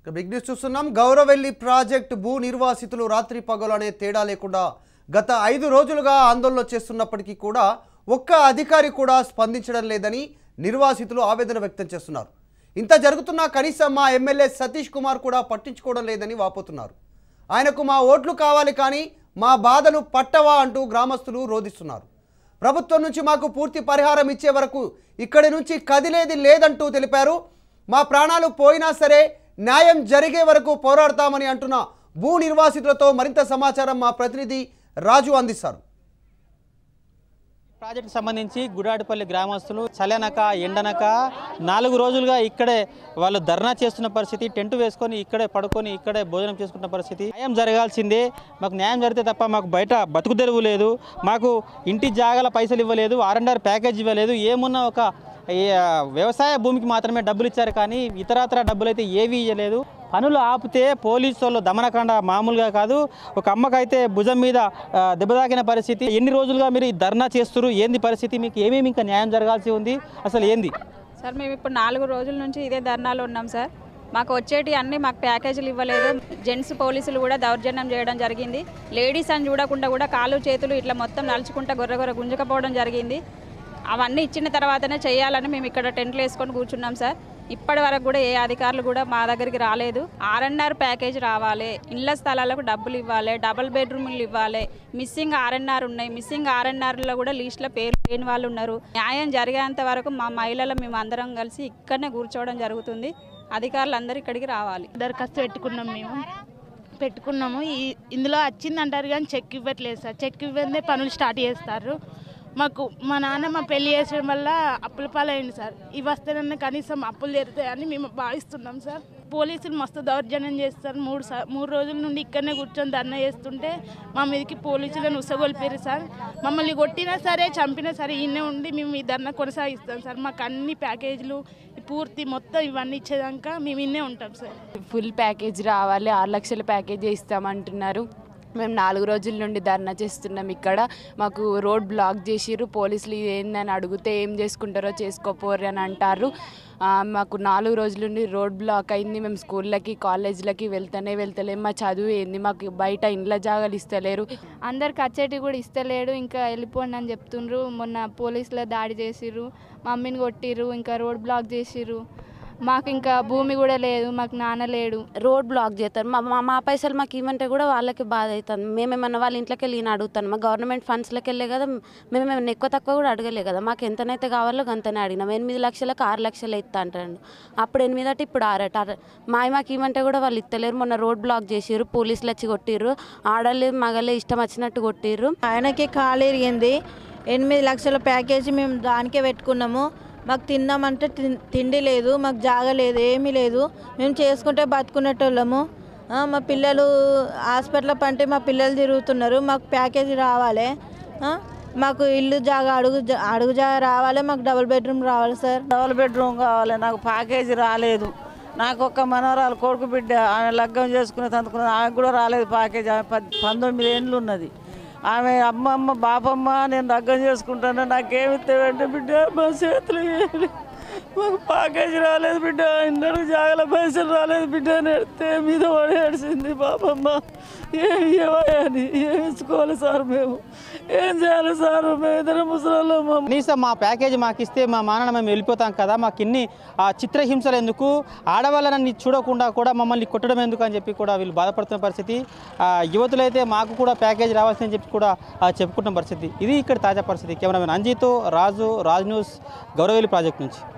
ఇక big news చూస్తున్నాం Gouravelli project భూ నిర్వాసితులు రాత్రి పగలు అనే తేడా లేకుండా గత ఐదు రోజులుగా ఆందోళన చేస్తున్నప్పటికీ కూడా ఒక్క అధికారి కూడా స్పందించడం లేదని నిర్వాసితులు ఆవేదన వ్యక్తం చేస్తున్నారు ఇంత జరుగుతున్నా కనీసం మా ఎమ్మెల్యే సతీష్ కుమార్ కూడా పట్టించుకోవడం లేదని వాపోతున్నారు ఆయనకు మా ఓట్లు కావాలి కానీ మా బాధలు పట్టవా అంటూ గ్రామస్తులు రోధిస్తున్నారు ప్రభుత్వం నుంచి మాకు పూర్తి పరిహారం ఇచ్చే వరకు ఇక్కడి నుంచి కదిలేది లేదంటూ తెలిపారు మా ప్రాణాలు పోయినా సరే న్యాయం జరిగే వరకు పోరాడతామని అంటున్న భూ నిర్వాసితులతో మరింత సమాచారం మా ప్రతినిధి రాజు అందిస్తారు ప్రాజెక్టు సంబంధించి గుడాడిపల్లి గ్రామస్తులు చలనక ఎండనక నాలుగు రోజులుగా ఇక్కడే వాళ్ళు ధర్నా చేస్తున్న పరిస్థితి టెంట్ వేసుకొని ఇక్కడే పడుకొని ఇక్కడే భోజనం చేసుకుంటున్న పరిస్థితి న్యాయం జరగాల్సిందే మాకు న్యాయం జరిగితే తప్ప మాకు బయట బతుకు తెరువు లేదు మాకు ఇంటి జాగాల పైసలు ఇవ్వలేదు ఆర్ అండ్ ఆర్ ప్యాకేజ్ ఇవ్వలేదు ఏమున్నా ఒక ఈ, ఆ, వ్యవసాయ భూమికి మాత్రమే డబ్బులు ఇచ్చారు కానీ ఇతరత్ర డబ్బులు అయితే ఏవి ఇవ్వలేదు పనులు ఆపితే పోలీసు వాళ్ళు దమనకాండ మామూలుగా కాదు ఒక అమ్మకైతే భుజం మీద ఆ, దెబ్బ తాకిన పరిస్థితి ఎన్ని రోజులుగా మీరు ఈ ధర్నా చేస్తున్నారు ఏంది పరిస్థితి మీకు ఏమేమి ఇంకా న్యాయం జరగాల్సి ఉంది అసలు ఏంది సార్ మేము ఇప్పుడు నాలుగు రోజుల నుంచి ఇదే ధర్నాలో ఉన్నాం సార్ మాకు వచ్చేటి అన్ని మాకు ప్యాకేజీలు ఇవ్వలేదు జెంట్స్ పోలీసులు కూడా దౌర్జన్యం చేయడం జరిగింది లేడీస్ అని చూడకుండా కూడా కాలు చేతులు ఇట్లా మొత్తం నలుచుకుంటా గొర్రె గొర్రె గుంజుకపోవడం జరిగింది అవన్నీ ఇచ్చిన తర్వాతనే చేయాలని మేము ఇక్కడ టెంట్లు వేసుకొని కూర్చున్నాం సార్ ఇప్పటి వరకు కూడా ఏ అధికారులు కూడా మా దగ్గరికి రాలేదు ఆర్ఎన్ఆర్ ప్యాకేజ్ రావాలి ఇళ్ల స్థలాలకు డబ్బులు ఇవ్వాలి డబుల్ బెడ్రూమ్లు ఇవ్వాలి మిస్సింగ్ ఆర్ఎన్ఆర్ ఉన్నాయి మిస్సింగ్ ఆర్ఎన్ఆర్లో కూడా లిస్టులో పేరు లేని వాళ్ళు ఉన్నారు న్యాయం జరిగేంత వరకు మా మహిళలు మేము అందరం కలిసి ఇక్కడనే కూర్చోవడం జరుగుతుంది అధికారులు అందరూ ఇక్కడికి రావాలి దరఖాస్తు పెట్టుకున్నాం మేము పెట్టుకున్నాము ఈ ఇందులో వచ్చింది అంటారు కానీ చెక్ ఇవ్వట్లేదు సార్ చెక్ ఇవ్వదే పనులు స్టార్ట్ చేస్తారు మాకు మా నాన్న మా పెళ్లి చేసడం వల్ల అప్పుల పాలైంది సార్ ఇవి వస్తేనన్నా కనీసం అప్పులు తీరుతాయని మేము భావిస్తున్నాం సార్ పోలీసులు మస్తు దౌర్జన్యం చేస్తారు మూడు సార్ మూడు రోజుల నుండి ఇక్కడనే కూర్చొని ధర్నా చేస్తుంటే మా మీదకి పోలీసులను ఉసగొల్పారు సార్ మమ్మల్ని కొట్టినా సరే చంపినా సరే ఈయనే ఉండి మేము ఈ ధర్నా కొనసాగిస్తాం సార్ మాకు అన్ని ప్యాకేజీలు పూర్తి మొత్తం ఇవన్నీ ఇచ్చేదాకా మేము ఇన్నే ఉంటాం సార్ ఫుల్ ప్యాకేజ్ రావాలి ఆరు లక్షల ప్యాకేజ్ ఇస్తామంటున్నారు మేము నాలుగు రోజుల నుండి ధర్నా చేస్తున్నాం ఇక్కడ మాకు రోడ్ బ్లాక్ చేసిర్రు పోలీసులు ఇది ఏందని అడిగితే ఏం చేసుకుంటారో చేసుకోపోరు అని అంటారు ఆ, మాకు నాలుగు రోజుల నుండి రోడ్ బ్లాక్ అయింది మేము స్కూళ్ళకి కాలేజీలకి వెళ్తానే వెళ్తలేం మా చదువు ఏంది మాకు బయట ఇండ్ల జాగాలు ఇస్తలేరు అందరికి వచ్చేటి కూడా ఇస్తలేడు ఇంకా వెళ్ళిపోండి అని చెప్తుండ్రు మొన్న పోలీసుల దాడి చేసిర్రు మమ్మీని కొట్టిర్రు ఇంకా రోడ్ బ్లాక్ చేసిర్రు మాకు ఇంకా భూమి కూడా లేదు మాకు నాన్న లేడు రోడ్ బ్లాక్ చేస్తారు మా మా- మా పైసలు మాకు ఇవ్వమంటే కూడా వాళ్ళకి బాధ అవుతుంది మేమేమన్నా వాళ్ళ ఇంట్లోకి వెళ్ళి ఈయన అడుగుతాను మా గవర్నమెంట్ ఫండ్స్లోకి వెళ్ళే కదా మేమేమన్నా ఎక్కువ తక్కువ కూడా అడగలే కదా మాకు ఎంతనైతే కావాలో అంతనే అడిగినాం ఎనిమిది లక్షలకు ఆరు లక్షలు ఇస్తా అంటాడు అప్పుడు ఎనిమిది అంటే ఇప్పుడు ఆరట ఆర- మావి మాకు ఇవ్వమంటే కూడా వాళ్ళు ఇస్తలేరు మొన్న రోడ్ బ్లాక్ చేసిర్రు పోలీసులు వచ్చి కొట్టిర్రు ఆడలే మగలే ఇష్టం వచ్చినట్టు కొట్టిర్రు ఆయనకి కాలు ఇరిగింది ఎనిమిది లక్షల ప్యాకేజీ మేము దానికే పెట్టుకున్నాము మాకు తిందామంటే తిన్- తిండి లేదు మాకు జాగ లేదు ఏమీ లేదు మేము చేసుకుంటే బతుకునేటోళ్ళము ఆ, మా పిల్లలు హాస్పిటల్ పంటే మా పిల్లలు తిరుగుతున్నారు మాకు ప్యాకేజీ రావాలి ఆ, మాకు ఇల్లు జాగా అడుగు జా- అడుగు జాగా రావాలి మాకు డబుల్ బెడ్రూమ్ రావాలి సార్ డబుల్ బెడ్రూమ్ కావాలి నాకు ప్యాకేజీ రాలేదు నాకు ఒక్క మనవరాలు కొడుకు బిడ్డ ఆమె లగ్గం చేసుకునే తందుకున్నది ఆమెకు కూడా రాలేదు ప్యాకేజీ ఆమె పద్ పంతొమ్మిది ఏండ్లు ఉన్నది ఆమె అమ్మమ్మ బాపమ్మ నేను లగ్గం చేసుకుంటాను నాకేమి ఇస్తావంటే బిడ్డ మా చేతులు ఏమి- మాకు ప్యాకేజీ రాలేదు బిడ్డ ఇందరు జాగల పైసలు రాలేదు బిడ్డ అని ఎడితే మీద పడి ఏడిసింది బాపమ్మ ఏమి ఇవ్వాలి ఏమి ఇచ్చుకోవాలి సార్ మేము ఏం చేయాలి సార్ మేము ఇద్దరు ముసలి కనీసం మా ప్యాకేజ్ మాకు ఇస్తే మా మానన మేము వెళ్ళిపోతాం కదా మాకు ఇన్ని ఆ, చిత్రహింసలు ఎందుకు ఆడవాళ్ళని చూడకుండా కూడా మమ్మల్ని కొట్టడం ఎందుకు అని చెప్పి కూడా వీళ్ళు బాధపడుతున్న పరిస్థితి ఆ, యువతులైతే మాకు కూడా ప్యాకేజ్ రావాల్సిందని చెప్పి కూడా ఆ, చెప్పుకుంటున్న పరిస్థితి ఇది ఇక్కడ తాజా పరిస్థితి కెమెరామెన్ అంజీతో రాజు రాజ్ న్యూస్ గౌరవేలి ప్రాజెక్ట్ నుంచి